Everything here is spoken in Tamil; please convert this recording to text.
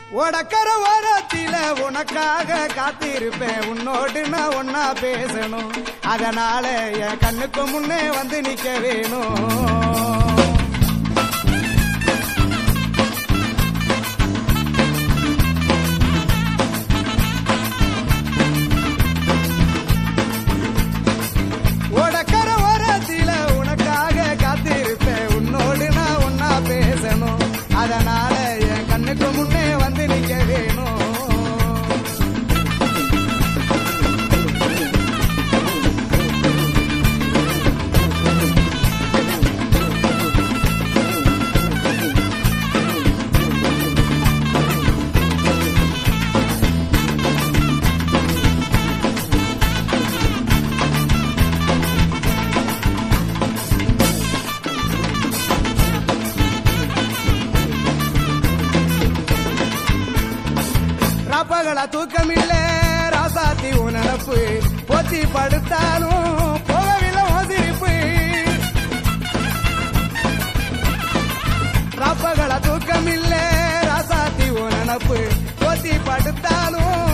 உடக்கர ஓரத்தில உனக்காக காத்திருப்பேன் உன்னோடு நான் ஒன்னா பேசணும் அதனால என் கண்ணுக்கு முன்னே வந்து நிக்க வேணும் உடக்கர ஓரத்தில உனக்காக காத்திருப்பேன் உன்னோடு நான் ஒன்னா பேசணும் அதனால என் கண்ணுக்கு முன்னே வந்து நிக்க வேணும் ராப்பகலா தூக்கமில்ல ராசாத்தி உனப்பு போத்தி படுத்தாலும் போகவில்லை உன் சிரிப்பு ராப்பகலா தூக்கமில்ல ராசாத்தி உனப்பு போத்தி படுத்தாலும்